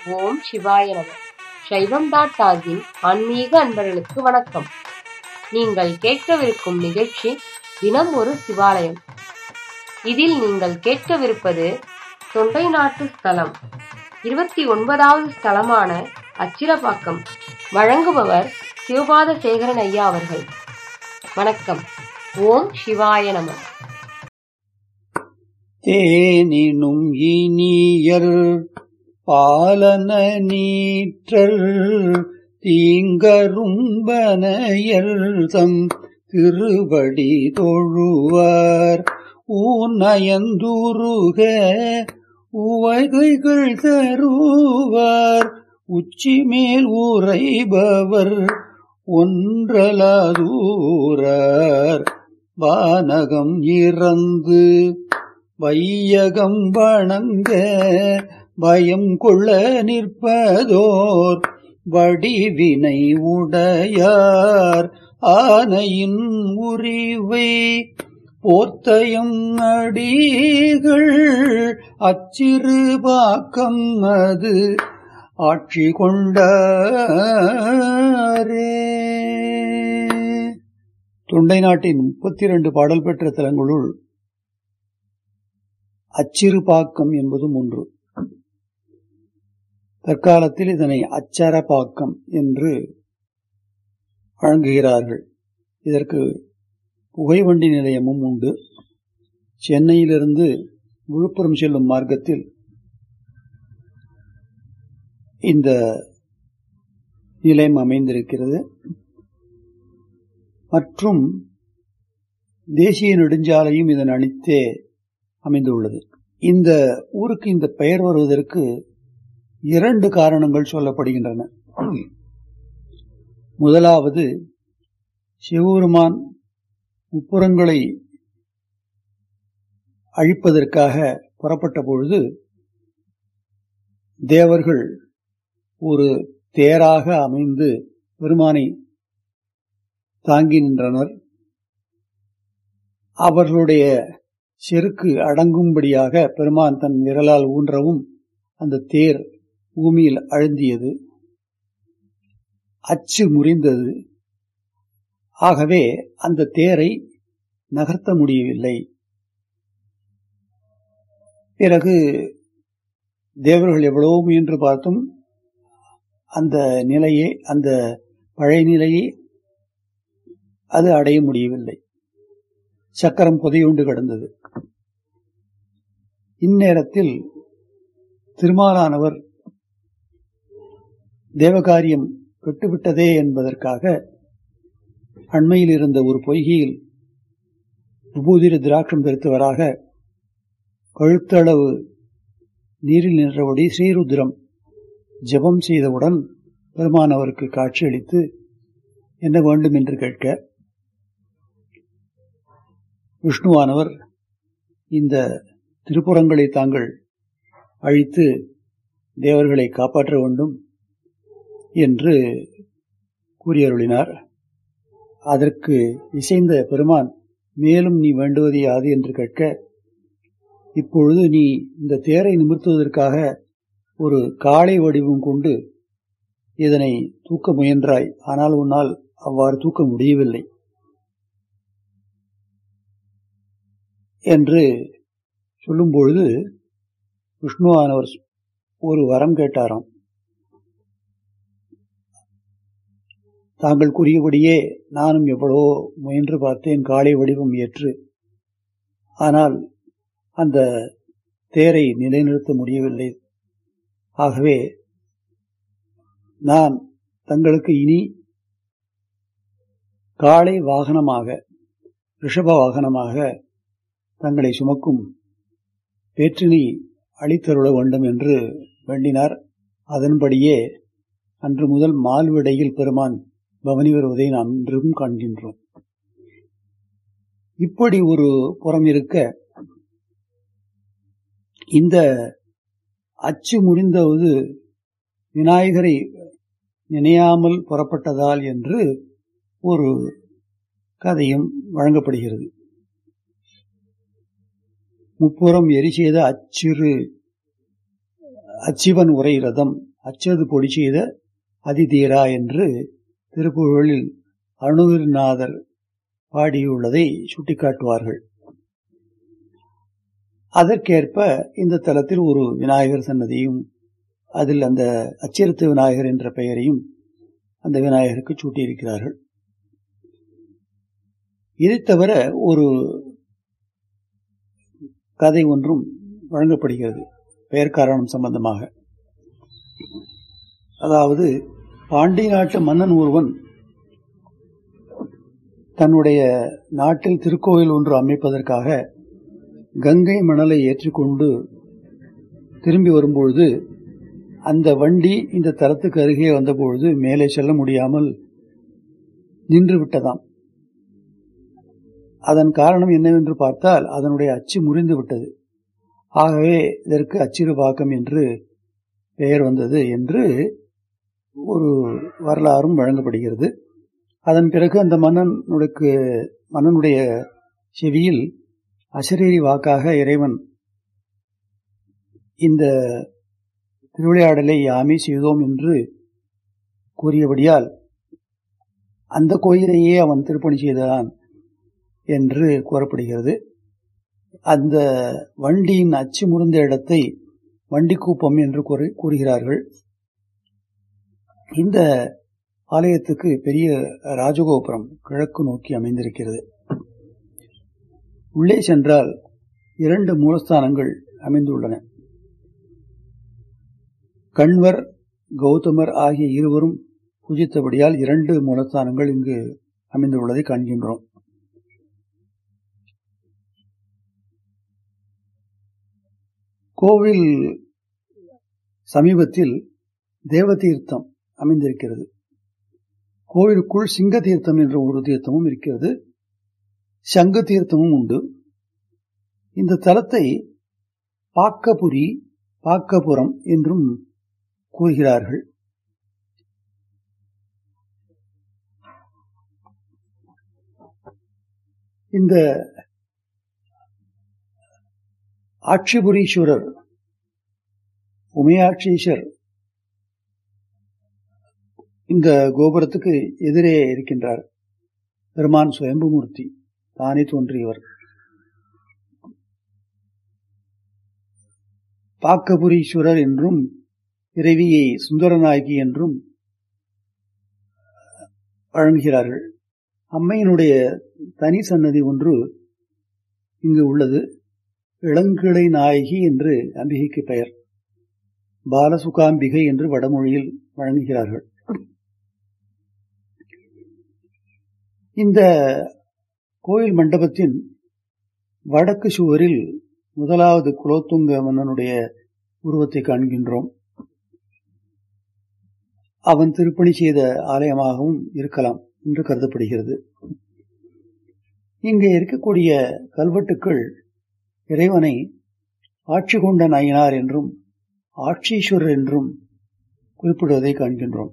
ஓம் சிவாய நம சைவம் டாட் டாகின் ஆன்மீக அன்பர்களுக்கு வணக்கம் நீங்கள் கேட்கவிருக்கும் நிகழ்ச்சி தினம் ஒரு சிவாலயம் இதில் நீங்கள் கேட்கவிருப்பது தொண்டை நாட்டு ஸ்தலம் இருபத்தி ஒன்பதாவது ஸ்தலமான அச்சிரப்பாக்கம் வழங்குபவர் சிவபாத சேகரன் ஐயா அவர்கள் வணக்கம் ஓம் சிவாய நம தேனினும் இனியர் பாலன நீற்றர் தீங்கரும்பனையர் தம் திருவடி தொழுவார் ஊனயந்துருக உவகைகள் தருவார் உச்சி மேல் உரைபவர் ஒன்றலாதூரார் வானகம் இறந்து வையகம் வணங்க பயம் கொள்ள நிற்பதோர் வடிவினை உடையார் ஆனையின் உரிவை போர்த்தயம் அடிகள் அச்சிறு பாக்கம் அது ஆட்சி கொண்டாரே தொண்டை நாட்டின் முப்பத்தி இரண்டு பாடல் பெற்ற தலங்களுள் அச்சிறுபாக்கம் என்பதும் ஒன்று தற்காலத்தில் இதனை அச்சரப்பாக்கம் என்று வழங்குகிறார்கள் இதற்கு புகைவண்டி நிலையமும் உண்டு சென்னையிலிருந்து விழுப்புரம் செல்லும் மார்க்கத்தில் இந்த நிலையம் அமைந்திருக்கிறது மற்றும் தேசிய நெடுஞ்சாலையும் இதன் அணித்தே அமைந்துள்ளது இந்த ஊருக்கு இந்த பெயர் வருவதற்கு இரண்டு காரணங்கள் சொல்லப்படுகின்றன முதலாவது சிவபெருமான் முப்புறங்களை அழிப்பதற்காக புறப்பட்ட பொழுது தேவர்கள் ஒரு தேராக அமைந்து பெருமானை தாங்கி நின்றனர் அவர்களுடைய செருக்கு அடங்கும்படியாக பெருமான் தன் விரலால் ஊன்றவும் அந்த தேர் பூமியில் அழுந்தியது அச்சு முறிந்தது ஆகவே அந்த தேரை நகர்த்த முடியவில்லை பிறகு தேவர்கள் எவ்வளவோ முயன்று பார்த்தும் அந்த நிலையை அந்த பழைய நிலையை அது அடைய முடியவில்லை சக்கரம் புதையுண்டு கிடந்தது இந்நேரத்தில் திருமாலானவர் தேவகாரியம் கெட்டுவிட்டதே என்பதற்காக அண்மையில் இருந்த ஒரு பொய்கையில் விபூதிர திராட்சம் பெருத்தவராக கழுத்தளவு நீரில் நின்றபடி ஸ்ரீருத்ரம் ஜபம் செய்தவுடன் பெருமானவருக்கு காட்சியளித்து என்ன வேண்டும் என்று கேட்க விஷ்ணுவானவர் இந்த திருப்புறங்களை தாங்கள் அழித்து தேவர்களை காப்பாற்ற வேண்டும் என்று கூறியருளினார் அதற்கு இசைந்த பெருமான் மேலும் நீ வேண்டுவது யாது என்று கேட்க இப்பொழுது நீ இந்த தேரை நிமிர்த்துவதற்காக ஒரு காளை வடிவம் கொண்டு இதனை தூக்க முயன்றாய் ஆனால் உன்னால் அவ்வாறு தூக்க முடியவில்லை என்று சொல்லும்பொழுது விஷ்ணுவானவர் ஒரு வரம் கேட்டாராம் தாங்கள் கூறியபடியே நானும் எவ்வளவோ முயன்று பார்த்தேன் காளை வடிவம் ஏற்று ஆனால் அந்த தேரை நிலைநிறுத்த முடியவில்லை ஆகவே நான் தங்களுக்கு இனி காளை வாகனமாக ரிஷப வாகனமாக தங்களை சுமக்கும் பேற்றினை அளித்தருள வேண்டும் என்று வேண்டினார் அதன்படியே அன்று முதல் மால்விடையில் பெருமான் பவனி வருவதை நாம் இன்றும் காண்கின்றோம் இப்படி ஒரு புறம் இருக்க இந்த அச்சு முறிந்தவது விநாயகரை நினையாமல் புறப்பட்டதால் என்று ஒரு கதையும் வழங்கப்படுகிறது முப்புறம் எரி செய்த அச்சிறு அச்சிவன் உரை ரதம் அச்சது பொடி செய்த அதிதீரா என்று திருப்புகழில் அருணகிரிநாதர் பாடியுள்ளதை சுட்டிக்காட்டுவார்கள் அதற்கேற்ப இந்த தலத்தில் ஒரு விநாயகர் சன்னதியும் அதில் அந்த அச்சிறுத்து விநாயகர் என்ற பெயரையும் அந்த விநாயகருக்கு சூட்டியிருக்கிறார்கள் இதை தவிர ஒரு கதை ஒன்றும் வழங்கப்படுகிறது பெயர் காரணம் சம்பந்தமாக அதாவது பாண்டி நாட்டு மன்னன் ஒருவன் தன்னுடைய நாட்டில் திருக்கோயில் ஒன்று அமைப்பதற்காக கங்கை மணலை ஏற்றிக்கொண்டு திரும்பி வரும்பொழுது அந்த வண்டி இந்த தலத்துக்கு அருகே வந்தபொழுது மேலே செல்ல முடியாமல் நின்று விட்டதாம் அதன் காரணம் என்னவென்று பார்த்தால் அதனுடைய அச்சு முறிந்து விட்டது ஆகவே இதற்கு அச்சிறுபாக்கம் என்று பெயர் வந்தது என்று ஒரு வரலாறும் வழங்கப்படுகிறது அதன் பிறகு அந்த மன்னனுக்கு மன்னனுடைய செவியில் அசரீரி வாக்காக இறைவன் இந்த திருவிளையாடலை யாமே செய்தோம் என்று கூறியபடியால் அந்த கோயிலையே அவன் திருப்பணி செய்தான் என்று கூறப்படுகிறது அந்த வண்டியின் அச்சு முறிந்த இடத்தை வண்டிக்கூப்பம் என்று கூறுகிறார்கள் இந்த ஆலயத்துக்கு பெரிய ராஜகோபுரம் கிழக்கு நோக்கி அமைந்திருக்கிறது உள்ளே சென்றால் இரண்டு மூலஸ்தானங்கள் அமைந்துள்ளன கண்வர் கௌதமர் ஆகிய இருவரும் பூஜித்தபடியால் இரண்டு மூலஸ்தானங்கள் இங்கு அமைந்துள்ளதை காண்கின்றோம் கோவில் சமீபத்தில் தேவதீர்த்தம் அமைந்திருக்கிறது கோவிலுக்குள் சிங்க தீர்த்தம் என்ற ஒரு தீர்த்தமும் இருக்கிறது சங்க தீர்த்தமும் உண்டு இந்த தலத்தை பாக்கபுரி பாக்கபுரம் என்றும் கூறுகிறார்கள் இந்த ஆட்சிபுரீஸ்வரர் உமையாட்சீஸ்வர் இந்த கோபுரத்துக்கு எதிரே இருக்கின்றார் பெருமான் சுயம்புமூர்த்தி தானே தோன்றியவர் பாக்கபுரீஸ்வரர் என்றும் இறைவியை சுந்தரநாயகி என்றும் வழங்குகிறார்கள் அம்மையினுடைய தனி சன்னதி ஒன்று இங்கு உள்ளது இளங்கிளை நாயகி என்று அம்பிகைக்கு பெயர் பாலசுகாம்பிகை என்று வடமொழியில் வழங்குகிறார்கள் இந்த கோயில் மண்டபத்தின் வடக்கு சுவரில் முதலாவது குலோத்துங்க மன்னனுடைய உருவத்தை காண்கின்றோம் அவன் திருப்பணி செய்த ஆலயமாகவும் இருக்கலாம் என்று கருதப்படுகிறது இங்கே இருக்கக்கூடிய கல்வெட்டுக்கள் இறைவனை ஆட்சி கொண்ட நயினார் என்றும் ஆட்சீஸ்வரர் என்றும் குறிப்பிடுவதை காண்கின்றோம்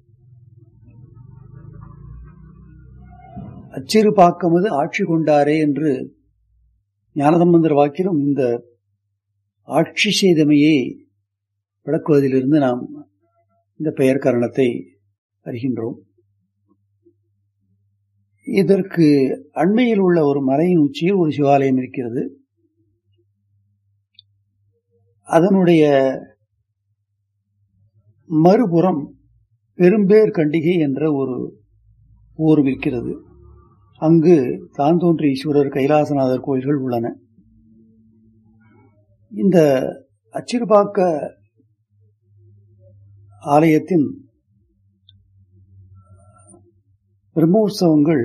அச்சிறு பாக்கமது ஆட்சி கொண்டாரே என்று ஞானசம்பந்தர் வாக்கிலும் இந்த ஆட்சி செய்தமையை விளக்குவதிலிருந்து நாம் இந்த பெயர் காரணத்தை அறிகின்றோம் இதற்கு அண்மையில் உள்ள ஒரு மலையின் உச்சியில் ஒரு சிவாலயம் இருக்கிறது அதனுடைய மறுபுறம் பெரும்பேர் கண்டிகை என்ற ஒரு ஊர் இருக்கிறது அங்கு தாந்தோன்றி ஈஸ்வரர் கைலாசநாதர் கோயில்கள் உள்ளன இந்த அச்சிறுபாக்க ஆலயத்தின் பிரம்மோற்சவங்கள்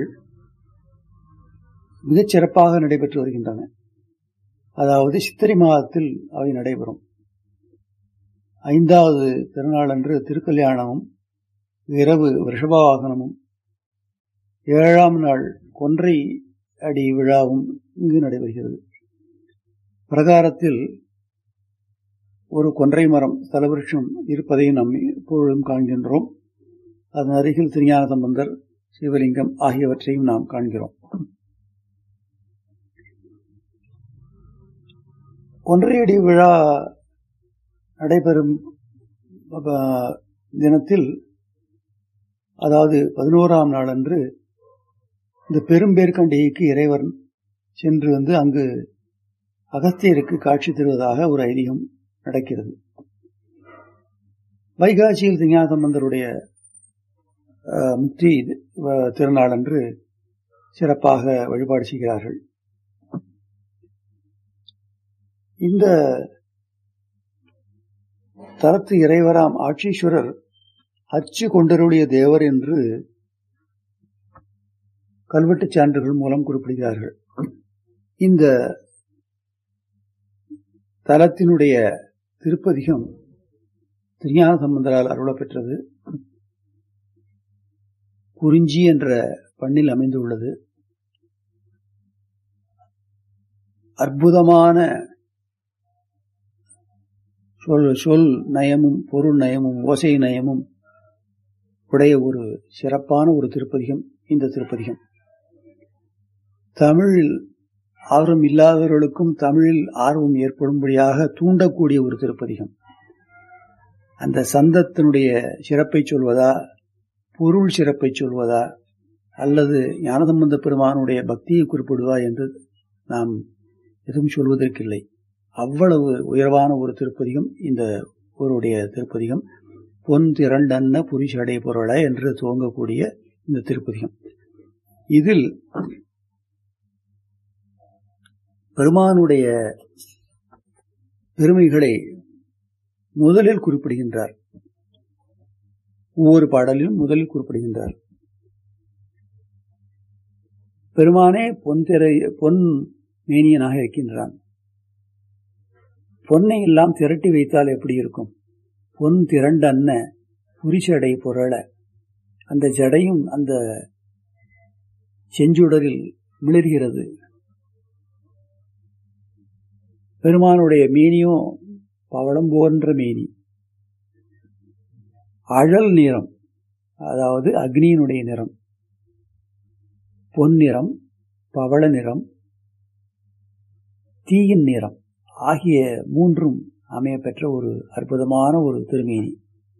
மிகச் சிறப்பாக நடைபெற்று வருகின்றன அதாவது சித்திரை மாதத்தில் அவை நடைபெறும் ஐந்தாவது திருநாளன்று திருக்கல்யாணமும் இரவு ரிஷபவாகனமும் ஏழாம் நாள் கொன்றை அடி விழாவும் இங்கு நடைபெறுகிறது பிரகாரத்தில் ஒரு கொன்றை மரம் தலவிருஷம் இருப்பதையும் நாம் எப்பொழுதும் காண்கின்றோம் அதன் அருகில் திருஞான சம்பந்தர் சிவலிங்கம் ஆகியவற்றையும் நாம் காண்கிறோம் கொன்றையடி விழா நடைபெறும் தினத்தில் அதாவது பதினோராம் நாள் அன்று இந்த பெரும்பேற்கண்டிகைக்கு இறைவன் சென்று வந்து அங்கு அகஸ்தியருக்கு காட்சி தருவதாக ஒரு ஐதீகம் நடக்கிறது வைகாசியில் திஞாசம்பந்தருடைய முக்தி திருநாள் அன்று சிறப்பாக வழிபாடு செய்கிறார்கள் இந்த தரத்து இறைவராம் ஆட்சீஸ்வரர் அச்சு கொண்டருடைய தேவர் என்று கல்வெட்டுச் சான்றுகள் மூலம் குறிப்பிடுகிறார்கள் இந்த தலத்தினுடைய திருப்பதிகம் திருஞான சம்பந்தரால் அருளப்பெற்றது குறிஞ்சி என்ற பண்ணில் அமைந்துள்ளது அற்புதமான சொல் சொல் நயமும் பொருள் நயமும் ஓசை நயமும் உடைய ஒரு சிறப்பான ஒரு திருப்பதிகம் இந்த திருப்பதிகம் தமிழில் ஆர்வம் இல்லாதவர்களுக்கும் தமிழில் ஆர்வம் ஏற்படும்படியாக தூண்டக்கூடிய ஒரு திருப்பதிகம் அந்த சந்தத்தினுடைய சிறப்பை சொல்வதா பொருள் சிறப்பை சொல்வதா அல்லது ஞானசம்பந்த பெருமானுடைய பக்தியை குறிப்பிடுவா என்று நாம் எதுவும் சொல்வதற்கில்லை அவ்வளவு உயர்வான ஒரு திருப்பதிகம் இந்த ஒருடைய திருப்பதிகம் பொன் திரண்டன்ன புரிசடை பொருள என்று துவங்கக்கூடிய இந்த திருப்பதிகம் இதில் பெருமானுடைய பெருமைகளை முதலில் குறிப்பிடுகின்றார் ஒவ்வொரு பாடலிலும் முதலில் குறிப்பிடுகின்றார் பெருமானே பொன் திரை பொன் மேனியனாக இருக்கின்றான் பொன்னை எல்லாம் திரட்டி வைத்தால் எப்படி இருக்கும் பொன் திரண்டன்ன புரிசடை புரள அந்த ஜடையும் அந்த செஞ்சுடரில் மிளர்கிறது பெருமானுடைய மீனியும் பவளம் போன்ற மீனி அழல் நிறம் அதாவது அக்னியினுடைய நிறம் பொன்னிறம் பவள நிறம் தீயின் நிறம் ஆகிய மூன்றும் அமையப்பெற்ற ஒரு அற்புதமான ஒரு திருமேனி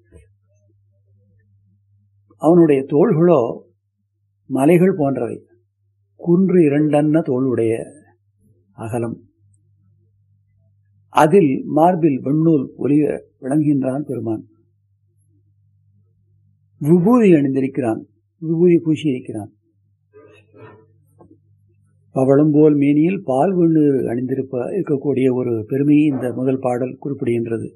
அவனுடைய தோள்களோ மலைகள் போன்றவை குன்று இரண்டன்ன தோளுடைய அகலம் அதில் மார்பில் வெண்ணூல் ஒலிய விளங்குகின்றான் பெருமான் விபூதி அணிந்திருக்கிறான் விபூதி பூசியிருக்கிறான் பவளம் போல் மேனியில் பால் வெண்ணீர் அணிந்திருப்ப இருக்கக்கூடிய ஒரு பெருமையை இந்த முதல் பாடல் குறிப்பிடுகின்றது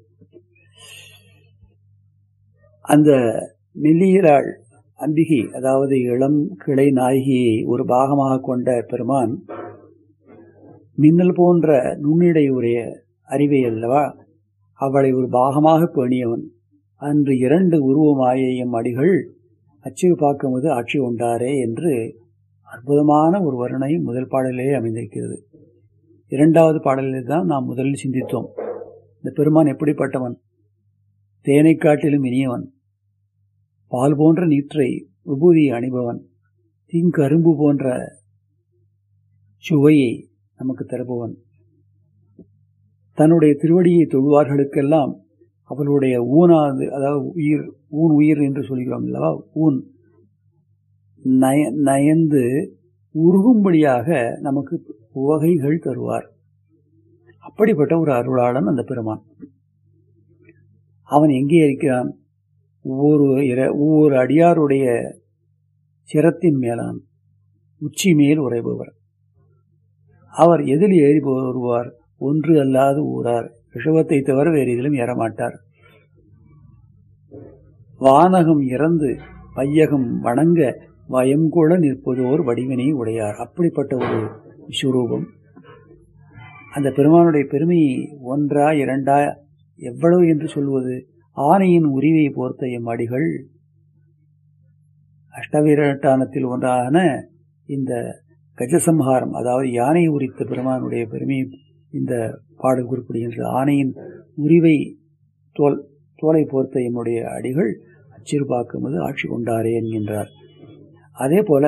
அந்த மெல்லியராள் அம்பிகை அதாவது இளம் கிளை நாயகியை ஒரு பாகமாக கொண்ட பெருமான் மின்னல் போன்ற நுண்ணிடை உடைய அறிவை அல்லவா அவளை ஒரு பாகமாக பேணியவன் அன்று இரண்டு உருவமாய எம் அடிகள் அச்சிவு பார்க்கும்போது ஆட்சி கொண்டாரே என்று அற்புதமான ஒரு வருணை முதல் பாடலிலே அமைந்திருக்கிறது இரண்டாவது பாடலில் தான் நாம் முதலில் சிந்தித்தோம் இந்த பெருமான் எப்படிப்பட்டவன் தேனை காட்டிலும் இனியவன் பால் போன்ற நீற்றை விபூதியை அணிபவன் தீங்கரும்பு போன்ற சுவையை நமக்கு தருபவன் தன்னுடைய திருவடியை தொழுவார்களுக்கெல்லாம் அவளுடைய ஊனாது அதாவது உயிர் ஊன் உயிர் என்று சொல்கிறோம் அல்லவா ஊன் நய நயந்து உருகும்படியாக நமக்கு உவகைகள் தருவார் அப்படிப்பட்ட ஒரு அருளாளன் அந்த பெருமான் அவன் எங்கே இருக்கிறான் ஒவ்வொரு ஒவ்வொரு அடியாருடைய சிரத்தின் மேலான் உச்சி மேல் உரைபவர் அவர் எதில் ஏறி வருவார் ஒன்று அல்லாது ஊரார் ரிஷபத்தை தவிர வேறு எதிலும் ஏறமாட்டார் வானகம் இறந்து வையகம் வணங்க வயங்கொள நிற்பதோர் வடிவினை உடையார் அப்படிப்பட்ட ஒரு விஸ்வரூபம் அந்த பெருமானுடைய பெருமையை ஒன்றா இரண்டா எவ்வளவு என்று சொல்வது ஆணையின் உரிவை போர்த்த எம் அடிகள் அஷ்டவீரட்டானத்தில் ஒன்றான இந்த கஜசம்ஹாரம் அதாவது யானை உரித்த பெருமானுடைய பெருமையை இந்த பாடல் குறிப்பிடுகின்றது ஆணையின் உரிவை தோல் தோலை போர்த்த என்னுடைய அடிகள் அச்சிறு பார்க்கும்போது ஆட்சி கொண்டாரே என்கின்றார் அதே போல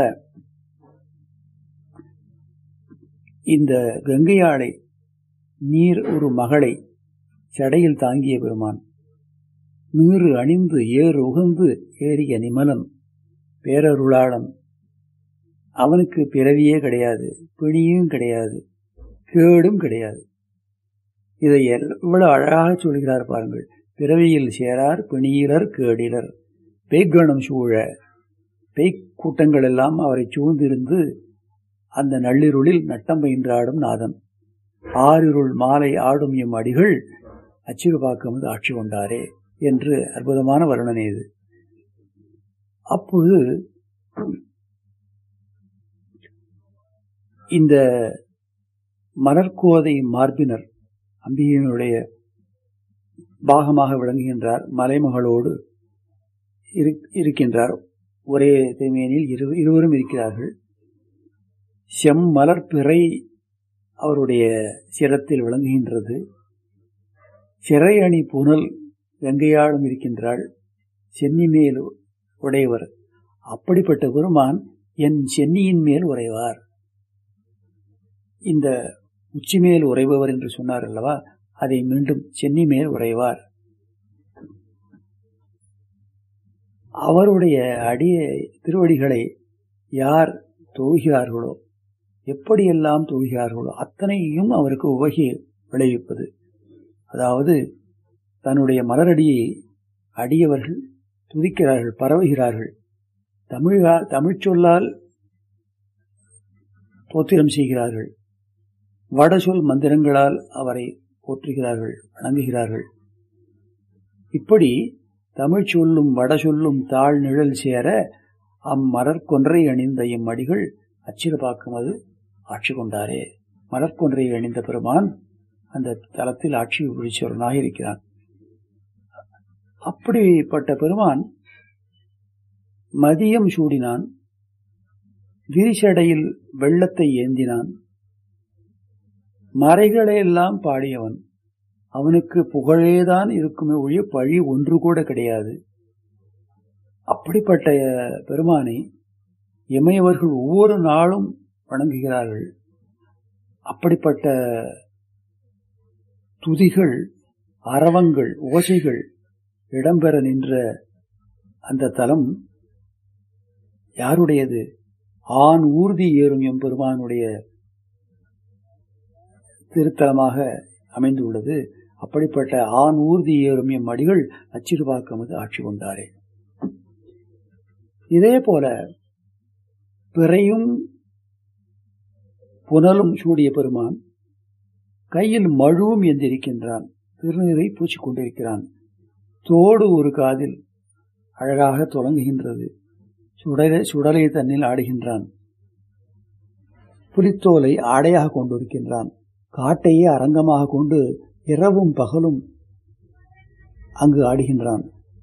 இந்த கங்கையாளை நீர் ஒரு மகளை சடையில் தாங்கிய பெருமான் நீறு அணிந்து ஏறு உகந்து ஏறிய நிமலன் பேரருளாளன் அவனுக்கு பிறவியே கிடையாது பிணியும் கிடையாது கேடும் கிடையாது இதை எவ்வளவு அழகாக சொல்கிறார் பாருங்கள் பிறவியில் சேரார் பிணியிலர் கேடிலர் பேய்கணம் சூழ பேய்க் கூட்டங்கள் எல்லாம் அவரை சூழ்ந்திருந்து அந்த நள்ளிருளில் நட்டம் பயின்றாடும் நாதன் ஆறிருள் மாலை ஆடும் எம் அடிகள் அச்சிறுபாக்கம் ஆட்சி கொண்டாரே என்று அற்புதமான வர்ணனை இது அப்பொழுது இந்த மலர்கோதை மார்பினர் அம்பிகையினுடைய பாகமாக விளங்குகின்றார் மலைமகளோடு இருக்கின்றார் ஒரே தேமையனில் இரு இருவரும் இருக்கிறார்கள் செம்மலர் பிறை அவருடைய சிரத்தில் விளங்குகின்றது சிறை அணி புனல் வெங்கையாளும் இருக்கின்றாள் சென்னி மேல் உடையவர் அப்படிப்பட்ட பெருமான் என் சென்னியின் மேல் உறைவார் இந்த உச்சி மேல் உறைபவர் என்று சொன்னார் அல்லவா அதை மீண்டும் சென்னி மேல் உறைவார் அவருடைய அடிய திருவடிகளை யார் தொழுகிறார்களோ எப்படியெல்லாம் தொழுகிறார்களோ அத்தனையும் அவருக்கு உவகி விளைவிப்பது அதாவது தன்னுடைய மலரடியை அடியவர்கள் துதிக்கிறார்கள் பரவுகிறார்கள் தமிழா தமிழ் சொல்லால் தோத்திரம் செய்கிறார்கள் வடசொல் மந்திரங்களால் அவரை போற்றுகிறார்கள் வணங்குகிறார்கள் இப்படி தமிழ் சொல்லும் வட சொல்லும் தாழ் நிழல் சேர அம்மலர்கொன்றை அணிந்த இம்மடிகள் அச்சிறுபாக்குமது ஆட்சி கொண்டாரே மலர்கொன்றை அணிந்த பெருமான் அந்த தலத்தில் ஆட்சி புரிச்சவரனாக இருக்கிறான் அப்படிப்பட்ட பெருமான் மதியம் சூடினான் விரிசடையில் வெள்ளத்தை ஏந்தினான் மறைகளையெல்லாம் பாடியவன் அவனுக்கு புகழேதான் இருக்குமே ஒழிய பழி ஒன்று கூட கிடையாது அப்படிப்பட்ட பெருமானை இமையவர்கள் ஒவ்வொரு நாளும் வணங்குகிறார்கள் அப்படிப்பட்ட துதிகள் அரவங்கள் ஓசைகள் இடம்பெற நின்ற அந்த தலம் யாருடையது ஆண் ஊர்தி ஏறும் எம்பெருமானுடைய திருத்தலமாக அமைந்துள்ளது அப்படிப்பட்ட ஆண் ஊர்தி ஏறும் எம் அடிகள் அச்சிறுபாக்கமது ஆட்சி கொண்டாரே இதே போல பிறையும் புனலும் சூடிய பெருமான் கையில் மழுவும் எந்திருக்கின்றான் திருநீரை பூச்சிக் கொண்டிருக்கிறான் தோடு ஒரு காதில் அழகாக தொடங்குகின்றது சுடலை சுடலை தன்னில் ஆடுகின்றான் புலித்தோலை ஆடையாக கொண்டிருக்கின்றான் காட்டையே அரங்கமாக கொண்டு இரவும் பகலும் அங்கு ஆடுகின்றான்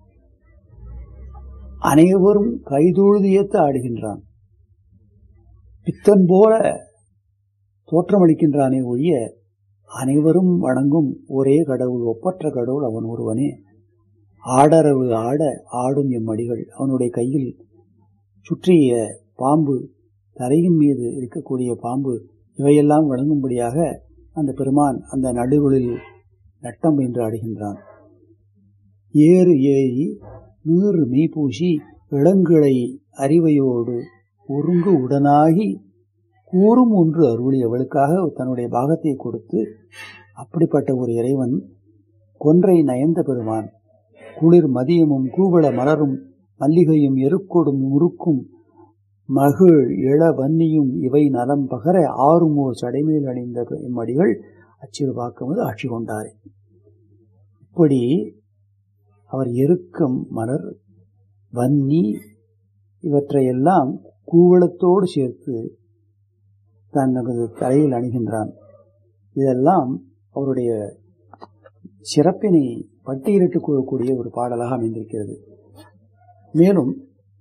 அனைவரும் கைதொழுது ஏத்து ஆடுகின்றான் பித்தன் போல தோற்றமளிக்கின்றானே ஒழிய அனைவரும் வணங்கும் ஒரே கடவுள் ஒப்பற்ற கடவுள் அவன் ஒருவனே ஆடரவு ஆட ஆடும் எம்மடிகள் அவனுடைய கையில் சுற்றிய பாம்பு தலையின் மீது இருக்கக்கூடிய பாம்பு இவையெல்லாம் வழங்கும்படியாக அந்த பெருமான் அந்த நடுவுளில் நட்டம் என்று ஆடுகின்றான் ஏறு ஏறி நீறு மெய்பூசி இளங்கிளை அறிவையோடு ஒருங்கு உடனாகி கூறும் ஒன்று அருளி அவளுக்காக தன்னுடைய பாகத்தை கொடுத்து அப்படிப்பட்ட ஒரு இறைவன் கொன்றை நயந்த பெருமான் குளிர் மதியமும் கூவள மலரும் மல்லிகையும் எருக்கொடும் முறுக்கும் மகிழ் இள வன்னியும் இவை நலம் பகர ஆறுமோர் சடைமேல் அணிந்த இம்மடிகள் அச்சிறுபாக்கமது ஆட்சி கொண்டார் இப்படி அவர் எருக்கம் மலர் வன்னி இவற்றையெல்லாம் கூவளத்தோடு சேர்த்து தனது தலையில் அணிகின்றான் இதெல்லாம் அவருடைய சிறப்பினை பட்டியலிட்டுக் கொள்ளக்கூடிய ஒரு பாடலாக அமைந்திருக்கிறது மேலும்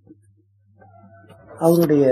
அவருடைய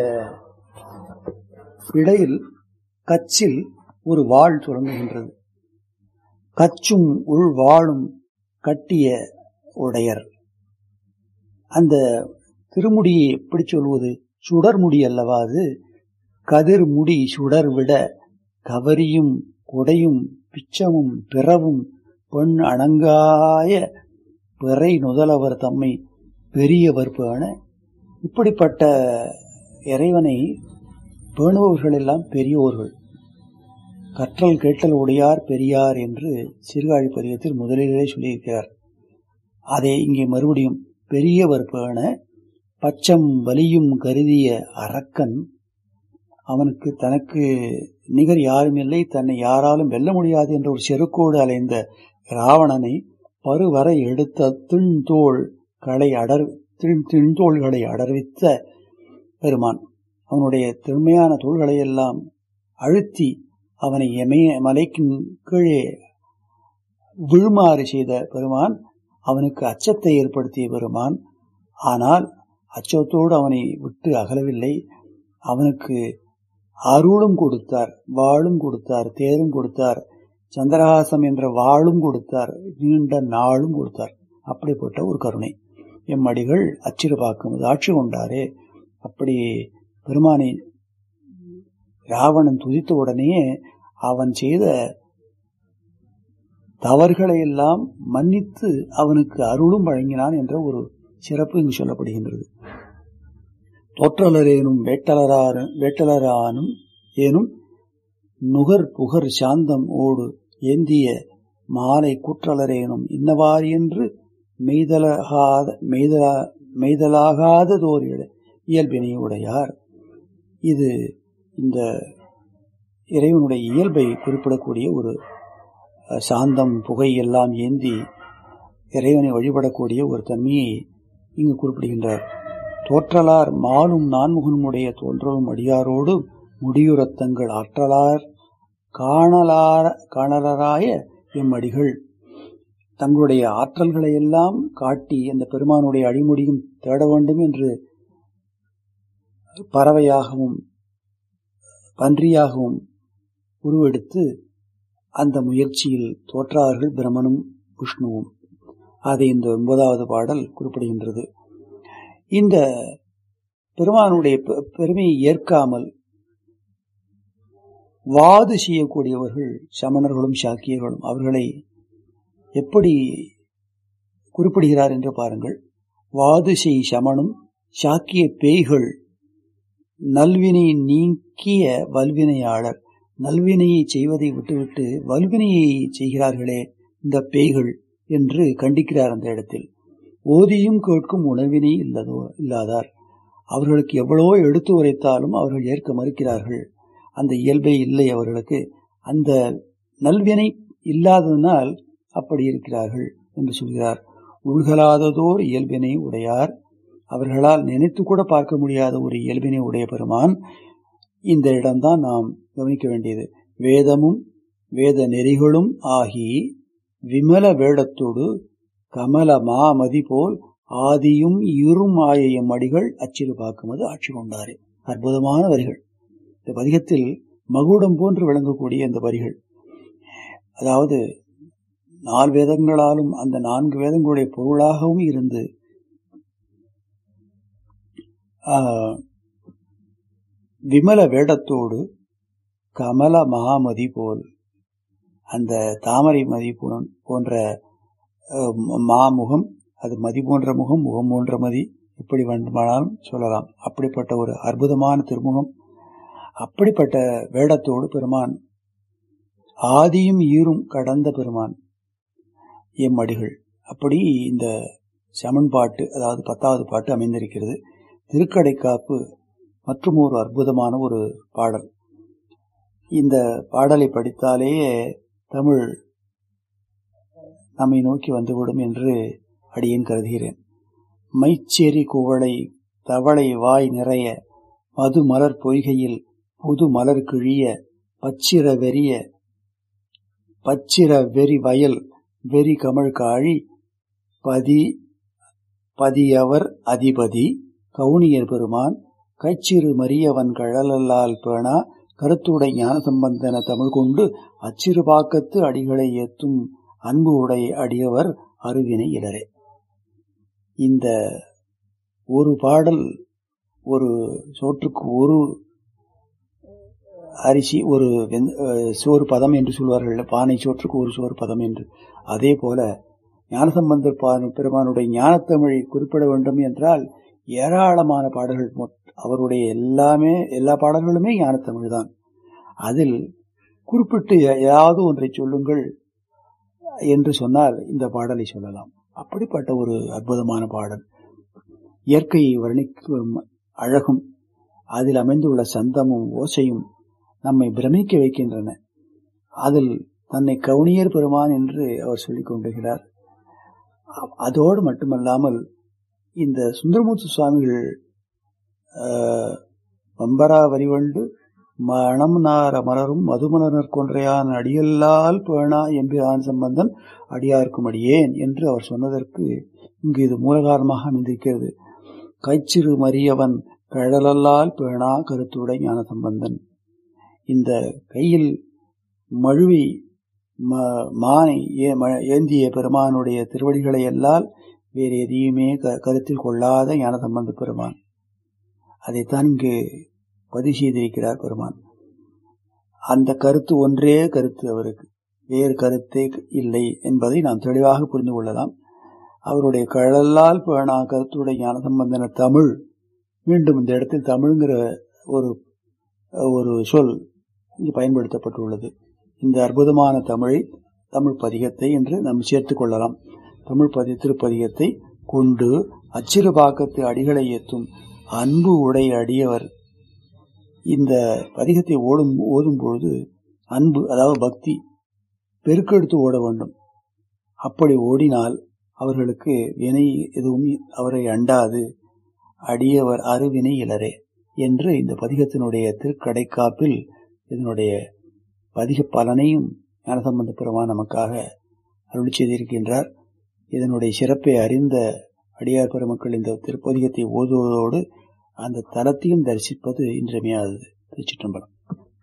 இடையில் கச்சில் ஒரு வாழ் தொடங்குகின்றது கச்சும் உள் வாழும் கட்டிய உடையர் அந்த திருமுடியை எப்படி சொல்வது சுடர் முடி அல்லவா அது கதிர் முடி சுடர் விட கவரியும் குடையும் பிச்சமும் பிறவும் பெண் அணங்காய பிறை நுதலவர் தம்மை பெரியவர் பேண இப்படிப்பட்ட இறைவனை பேணுபவர்கள் எல்லாம் பெரியோர்கள் கற்றல் கேட்டல் உடையார் பெரியார் என்று சிறுகாழி பதிகத்தில் முதலிலே சொல்லியிருக்கிறார் அதை இங்கே மறுபடியும் பெரியவர் பேண பச்சம் வலியும் கருதிய அரக்கன் அவனுக்கு தனக்கு நிகர் யாரும் இல்லை தன்னை யாராலும் வெல்ல முடியாது என்ற ஒரு செருக்கோடு அலைந்த ராவணனை பருவரை எடுத்த திண்தோள் களை அடர் திண்தோள்களை அடர்வித்த பெருமான் அவனுடைய திறமையான தோள்களை எல்லாம் அழுத்தி அவனை எமய மலைக்கு கீழே விழுமாறு செய்த பெருமான் அவனுக்கு அச்சத்தை ஏற்படுத்திய பெருமான் ஆனால் அச்சத்தோடு அவனை விட்டு அகலவில்லை அவனுக்கு அருளும் கொடுத்தார் வாளும் கொடுத்தார் தேரும் கொடுத்தார் சந்திரஹாசம் என்ற வாளும் கொடுத்தார் நீண்ட நாளும் கொடுத்தார் அப்படிப்பட்ட ஒரு கருணை எம்மடிகள் அச்சிறு பார்க்கும் ஆட்சி கொண்டாரே அப்படி பெருமானை ராவணன் துதித்த உடனே அவன் செய்த தவறுகளை எல்லாம் மன்னித்து அவனுக்கு அருளும் வழங்கினான் என்ற ஒரு சிறப்பு இங்கு சொல்லப்படுகின்றது தோற்றலரேனும் வேட்டலரான வேட்டலரானும் ஏனும் நுகர் புகர் சாந்தம் ஓடு ஏந்திய மாலை கூற்றலரேனும் இன்னவாறு என்று மெய்தலாகாத மெய்தலா மெய்தலாகாததோர் இயல்பினை உடையார் இது இந்த இறைவனுடைய இயல்பை குறிப்பிடக்கூடிய ஒரு சாந்தம் புகை எல்லாம் ஏந்தி இறைவனை வழிபடக்கூடிய ஒரு தன்மையை இங்கு குறிப்பிடுகின்றார் தோற்றலார் மாலும் நான்முகனுடைய தோன்றலும் அடியாரோடு முடியுரத்தங்கள் ஆற்றலார் காணலார காணலராய எம்மடிகள் தங்களுடைய ஆற்றல்களை எல்லாம் காட்டி அந்த பெருமானுடைய அடிமுடியும் தேட வேண்டும் என்று பறவையாகவும் பன்றியாகவும் உருவெடுத்து அந்த முயற்சியில் தோற்றார்கள் பிரமனும் விஷ்ணுவும் அதை இந்த ஒன்பதாவது பாடல் குறிப்பிடுகின்றது இந்த பெருமானுடைய பெருமையை ஏற்காமல் வாது செய்யக்கூடியவர்கள் சமணர்களும் சாக்கியர்களும் அவர்களை எப்படி குறிப்பிடுகிறார் என்று பாருங்கள் வாது செய் சமனும் சாக்கிய பேய்கள் நல்வினை நீக்கிய வல்வினையாளர் நல்வினையை செய்வதை விட்டுவிட்டு வல்வினையை செய்கிறார்களே இந்த பேய்கள் என்று கண்டிக்கிறார் அந்த இடத்தில் ஓதியும் கேட்கும் உணவினை இல்லதோ இல்லாதார் அவர்களுக்கு எவ்வளவோ எடுத்து உரைத்தாலும் அவர்கள் ஏற்க மறுக்கிறார்கள் அந்த இயல்பே இல்லை அவர்களுக்கு அந்த நல்வினை இல்லாததனால் அப்படி இருக்கிறார்கள் என்று சொல்கிறார் உள்கலாததோர் இயல்பினை உடையார் அவர்களால் நினைத்து கூட பார்க்க முடியாத ஒரு இயல்பினை உடைய பெருமான் இந்த இடம்தான் நாம் கவனிக்க வேண்டியது வேதமும் வேத நெறிகளும் ஆகி விமல வேடத்தோடு கமல மாமதி போல் ஆதியும் இரும் ஆயையும் அடிகள் அச்சிறு பார்க்கும்போது ஆட்சி கொண்டாரே அற்புதமான வரிகள் இந்த பதிகத்தில் மகுடம் போன்று விளங்கக்கூடிய இந்த வரிகள் அதாவது நாலு வேதங்களாலும் அந்த நான்கு வேதங்களுடைய பொருளாகவும் இருந்து விமல வேடத்தோடு கமல மகாமதி போல் அந்த தாமரை மதி போன்ற மாமுகம் அது மதி போன்ற முகம் முகம் போன்ற மதி எப்படி வேண்டுமானாலும் சொல்லலாம் அப்படிப்பட்ட ஒரு அற்புதமான திருமுகம் அப்படிப்பட்ட வேடத்தோடு பெருமான் ஆதியும் ஈரும் கடந்த பெருமான் எம் அடிகள் அப்படி இந்த சமன் பாட்டு அதாவது பத்தாவது பாட்டு அமைந்திருக்கிறது திருக்கடைக்காப்பு மற்றும் ஒரு அற்புதமான ஒரு பாடல் இந்த பாடலை படித்தாலேயே தமிழ் நம்மை நோக்கி வந்துவிடும் என்று அடியேன் கருதுகிறேன் மைச்சேரி குவளை தவளை வாய் நிறைய மது மலர் பொய்கையில் புது மலர் கிழிய பச்சிர வெறிய பச்சிர வெறி வயல் வெறி கமழ் காழி பதி பதியவர் அதிபதி கவுனியர் பெருமான் கைச்சிறு மரியவன் கழலல்லால் பேணா கருத்துடை ஞான சம்பந்தன தமிழ் கொண்டு அச்சிறு பாக்கத்து அடிகளை ஏத்தும் அன்பு உடை அடியவர் அருவினை இடரே இந்த ஒரு பாடல் ஒரு சோற்றுக்கு ஒரு அரிசி ஒரு சோறு பதம் என்று சொல்வார்கள் பானை சோற்றுக்கு ஒரு சோறு பதம் என்று அதே போல ஞானசம்பந்தர் பா- பெருமானுடைய ஞானத்தமிழை குறிப்பிட வேண்டும் என்றால் ஏராளமான பாடல்கள் மொத்- அவருடைய எல்லாமே எல்லா பாடல்களுமே ஞானத்தமிழ் தான் அதில் குறிப்பிட்டு ஏ- ஏதாவது ஒன்றை சொல்லுங்கள் என்று சொன்னால் இந்த பாடலை சொல்லலாம் அப்படிப்பட்ட ஒரு அற்புதமான பாடல் இயற்கையை வர்ணிக்கும் அழகும் அதில் அமைந்துள்ள சந்தமும் ஓசையும் நம்மை பிரமிக்க வைக்கின்றன அதில் தன்னை கவுனியர் பெருமான் என்று அவர் சொல்லிக் கொண்டிருக்கிறார் அ- அதோடு மட்டுமல்லாமல் இந்த சுந்தரமூர்த்தி சுவாமிகள் ஆஹ், வம்பரா வரிவண்டு மணம் நார மலரும் மதுமலர் கொன்றையான் அடியல்லால் பேணா எம்பிரான் சம்பந்தன் அடியார்க்கும் அடியேன் என்று அவர் சொன்னதற்கு இங்கு இது மூலகாரணமாக அமைந்திருக்கிறது கைச்சிறு மரியவன் கழலல்லால் பேணா கருத்துடை ஞான சம்பந்தன் இந்த கையில் மழுவி ம- மானை ஏ- ம- ஏந்திய பெருமானுடைய திருவடிகளை அல்லால் வேறு எதையுமே க- கருத்தில் கொள்ளாத ஞான சம்பந்த பெருமான் அதைத்தான் இங்கு பதிவு செய்திருக்கிறார் பெருமான் அந்த கருத்து ஒன்றே கருத்து அவருக்கு வேறு கருத்தே இல்லை என்பதை நாம் தெளிவாக புரிந்து கொள்ளலாம் அவருடைய கழலால் பேணா கருத்துடைய ஞான சம்பந்தன தமிழ் மீண்டும் இந்த இடத்தில் தமிழ்ங்கிற ஒரு ஒரு சொல் இங்கு பயன்படுத்தப்பட்டுள்ளது இந்த அற்புதமான தமிழை தமிழ் பதிகத்தை என்று நாம் சேர்த்துக் கொள்ளலாம் தமிழ் பதி திருப்பதிகத்தை கொண்டு அச்சிறுபாக்கத்து அடிகளை ஏத்தும் அன்பு உடை அடியவர் இந்த பதிகத்தை ஓடும் ஓதும் பொழுது அன்பு அதாவது பக்தி பெருக்கெடுத்து ஓட வேண்டும் அப்படி ஓடினால் அவர்களுக்கு வினை எதுவும் அவரை அண்டாது அடியவர் அருவினை இலரே என்று இந்த பதிகத்தினுடைய திருக்கடைக்காப்பில் இதனுடைய பதிக பலனையும் ஞானசம்பந்த பெருமான் நமக்காக அருளி செய்திருக்கின்றார் இதனுடைய சிறப்பை அறிந்த அடியார் பெருமக்கள் இந்த திருப்பதிகத்தை ஓதுவதோடு அந்த தலத்தையும் தரிசிப்பது இன்றியமையாதது திருச்சிற்றம்பலம்